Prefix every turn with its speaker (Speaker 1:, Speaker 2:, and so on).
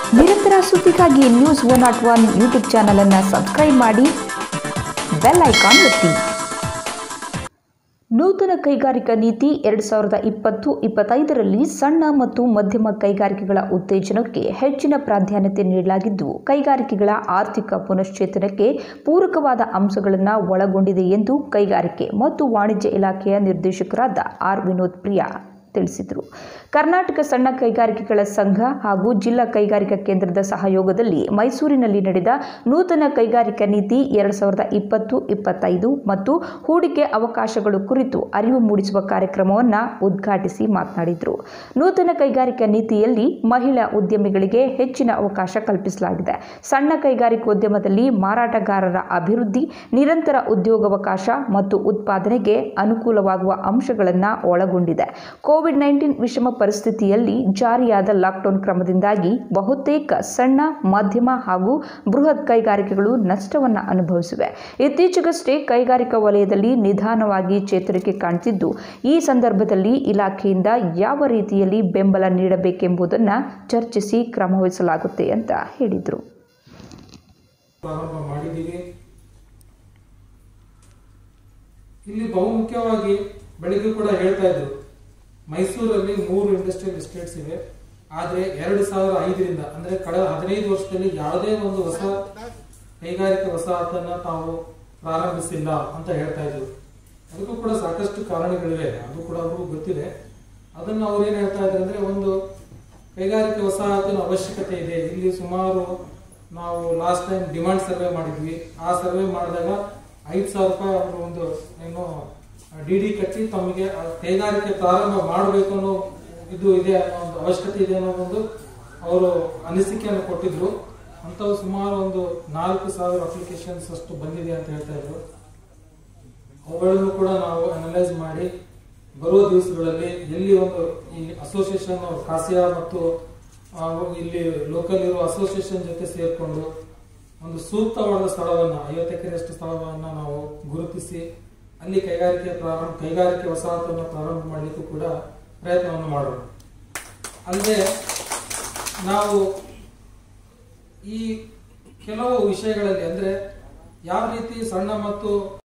Speaker 1: ನಿರಂತರ ಸುದ್ದಿಗಾಗಿ news one not one YouTube ಚಾನಲನ್ನು ಸಬ್ಸ್ಕ್ರೈಬ್ ಮಾಡಿ ಬೆಲ್ ಐಕಾನ್ ಒತ್ತಿ ನೂತನ ಕೈಗಾರಿಕಾ ನೀತಿ ಎರಡು ಸಾವಿರದ ಇಪ್ಪತ್ತು ಇಪ್ಪತ್ತೈದರಲ್ಲಿ ಸಣ್ಣ ಮತ್ತು ಮಧ್ಯಮ ಕೈಗಾರಿಕೆಗಳ ಉತ್ತೇಜನಕ್ಕೆ ಹೆಚ್ಚಿನ ಪ್ರಾಧಾನ್ಯತೆ ನೀಡಲಾಗಿದ್ದು ಕೈಗಾರಿಕೆಗಳ ಆರ್ಥಿಕ ಪುನಶ್ಚೇತನಕ್ಕೆ ಪೂರಕವಾದ ಅಂಶಗಳನ್ನು ಒಳಗೊಂಡಿದೆ ಎಂದು ಕೈಗಾರಿಕೆ ಮತ್ತು ವಾಣಿಜ್ಯ ಇಲಾಖೆಯ ನಿರ್ದೇಶಕರಾದ ಆರ್ ವಿನೋದ್ ಪ್ರಿಯಾ ತಿಳಿಸಿದರು ಕರ್ನಾಟಕ ಸಣ್ಣ ಕೈಗಾರಿಕೆಗಳ ಸಂಘ ಹಾಗೂ ಜಿಲ್ಲಾ ಕೈಗಾರಿಕಾ ಕೇಂದ್ರದ ಸಹಯೋಗದಲ್ಲಿ ಮೈಸೂರಿನಲ್ಲಿ ನಡೆದ ನೂತನ ಕೈಗಾರಿಕಾ ನೀತಿ ಎರಡು ಸಾವಿರದ ಇಪ್ಪತ್ತು ಇಪ್ಪತ್ತೈದು ಮತ್ತು ಹೂಡಿಕೆ ಅವಕಾಶಗಳು ಕುರಿತು ಅರಿವು ಮೂಡಿಸುವ ಕಾರ್ಯಕ್ರಮವನ್ನು ಉದ್ಘಾಟಿಸಿ ಮಾತನಾಡಿದರು ನೂತನ ಕೈಗಾರಿಕಾ ನೀತಿಯಲ್ಲಿ ಮಹಿಳಾ ಉದ್ಯಮಿಗಳಿಗೆ ಹೆಚ್ಚಿನ ಅವಕಾಶ ಕಲ್ಪಿಸಲಾಗಿದೆ ಸಣ್ಣ ಕೈಗಾರಿಕೋದ್ಯಮದಲ್ಲಿ ಮಾರಾಟಗಾರರ ಅಭಿವೃದ್ಧಿ ನಿರಂತರ ಉದ್ಯೋಗಾವಕಾಶ ಮತ್ತು ಉತ್ಪಾದನೆಗೆ ಅನುಕೂಲವಾಗುವ ಅಂಶಗಳನ್ನು ಒಳಗೊಂಡಿದೆ ಕೋವಿಡ್ ನೈನ್ಟೀನ್ ವಿಷಮ ಪರಿಸ್ಥಿತಿಯಲ್ಲಿ ಜಾರಿಯಾದ ಲಾಕ್ಡೌನ್ ಕ್ರಮದಿಂದಾಗಿ ಬಹುತೇಕ ಸಣ್ಣ ಮಧ್ಯಮ ಹಾಗೂ ಬೃಹತ್ ಕೈಗಾರಿಕೆಗಳು ನಷ್ಟವನ್ನು ಅನುಭವಿಸಿವೆ ಇತ್ತೀಚೆಗಷ್ಟೇ ಕೈಗಾರಿಕಾ ವಲಯದಲ್ಲಿ ನಿಧಾನವಾಗಿ ಚೇತರಿಕೆ ಕಾಣ್ತಿದ್ದು ಈ ಸಂದರ್ಭದಲ್ಲಿ ಇಲಾಖೆಯಿಂದ ಯಾವ ರೀತಿಯಲ್ಲಿ ಬೆಂಬಲ ನೀಡಬೇಕೆಂಬುದನ್ನು ಚರ್ಚಿಸಿ ಕ್ರಮವಹಿಸಲಾಗುತ್ತೆ ಅಂತ ಹೇಳಿದರು
Speaker 2: ಪ್ರಾರಂಭ ಮಾಡಿದ್ದೀವಿ ಇಲ್ಲಿ ಬಹುಮುಖ್ಯವಾಗಿ ಬೆಳಿಗ್ಗೆ ಕೂಡ ಹೇಳ್ತಾ ಇದ್ರು ಮೈಸೂರಲ್ಲಿ ಮೂರು ಇಂಡಸ್ಟ್ರಿಯಲ್ ಎಸ್ಟೇಟ್ಸ್ ಇವೆ ಆದ್ರೆ ಎರಡು ಸಾವಿರ ಐದರಿಂದ ಅಂದ್ರೆ ಕಳೆದ ಹದಿನೈದು ವರ್ಷದಲ್ಲಿ ಯಾವುದೇ ಒಂದು ಹೊಸ ಕೈಗಾರಿಕಾ ವಸಾಹತನ್ನ ತಾವು ಪ್ರಾರಂಭಿಸಿಲ್ಲ ಅಂತ ಹೇಳ್ತಾ ಇದ್ರು ಅದಕ್ಕೂ ಕೂಡ ಸಾಕಷ್ಟು ಕಾರಣಗಳಿವೆ ಅದು ಕೂಡ ಅವ್ರಿಗೂ ಗೊತ್ತಿದೆ ಅದನ್ನ ಅವ್ರು ಏನ್ ಹೇಳ್ತಾ ಇದ್ದಾರೆ ಅಂದ್ರೆ ಒಂದು ಕೈಗಾರಿಕಾ ವಸಾಹತಿನ ಅವಶ್ಯಕತೆ ಇದೆ ಇಲ್ಲಿ ಸುಮಾರು ನಾವು ಲಾಸ್ಟ್ ಟೈಮ್ ಡಿಮಾಂಡ್ ಸರ್ವೆ ಮಾಡಿದ್ವಿ ಆ ಸರ್ವೆ ಮಾಡಿದಾಗ ಐದು ಸಾವಿರ ರೂಪಾಯಿ ಅವರು ಒಂದು ಏನು ಡಿ ಡಿ ಕಟ್ಟಿ ತಮಗೆ ಆ ಕೈಗಾರಿಕೆ ಪ್ರಾರಂಭ ಮಾಡಬೇಕು ಅನ್ನೋ ಇದು ಇದೆ ಅನ್ನೋ ಒಂದು ಅವಶ್ಯಕತೆ ಇದೆ ಅನ್ನೋ ಒಂದು ಅವರು ಅನಿಸಿಕೆಯನ್ನು ಕೊಟ್ಟಿದ್ರು ಅಂತವು ಸುಮಾರು ಒಂದು ನಾಲ್ಕು ಸಾವಿರ ಅಪ್ಲಿಕೇಶನ್ಸ್ ಅಷ್ಟು ಬಂದಿದೆ ಅಂತ ಹೇಳ್ತಾ ಇದ್ರು ಅವುಗಳನ್ನು ಕೂಡ ನಾವು ಅನಲೈಸ್ ಮಾಡಿ ಬರುವ ದಿವಸಗಳಲ್ಲಿ ಎಲ್ಲಿ ಒಂದು ಈ ಅಸೋಸಿಯೇಷನ್ ಕಾಸಿಯಾ ಮತ್ತು ಆ, ಇಲ್ಲಿ ಲೋಕಲ್ ಇರುವ ಅಸೋಸಿಯೇಷನ್ ಜೊತೆ ಸೇರ್ಕೊಂಡು ಒಂದು ಸೂಕ್ತವಾದ ಸ್ಥಳವನ್ನ ಐವತ್ತು ಎಕರೆಯಷ್ಟು ಸ್ಥಳವನ್ನ ನಾವು ಗುರುತಿಸಿ ಅಲ್ಲಿ ಕೈಗಾರಿಕೆ ಪ್ರಾರಂಭ ಕೈಗಾರಿಕೆ ವಸಾಹತನ್ನು ಪ್ರಾರಂಭ ಮಾಡಲಿಕ್ಕೂ ಕೂಡ ಪ್ರಯತ್ನವನ್ನು ಮಾಡೋಣ ಅಲ್ಲದೆ ನಾವು ಈ ಕೆಲವು ವಿಷಯಗಳಲ್ಲಿ ಅಂದ್ರೆ ಯಾವ ರೀತಿ ಸಣ್ಣ ಮತ್ತು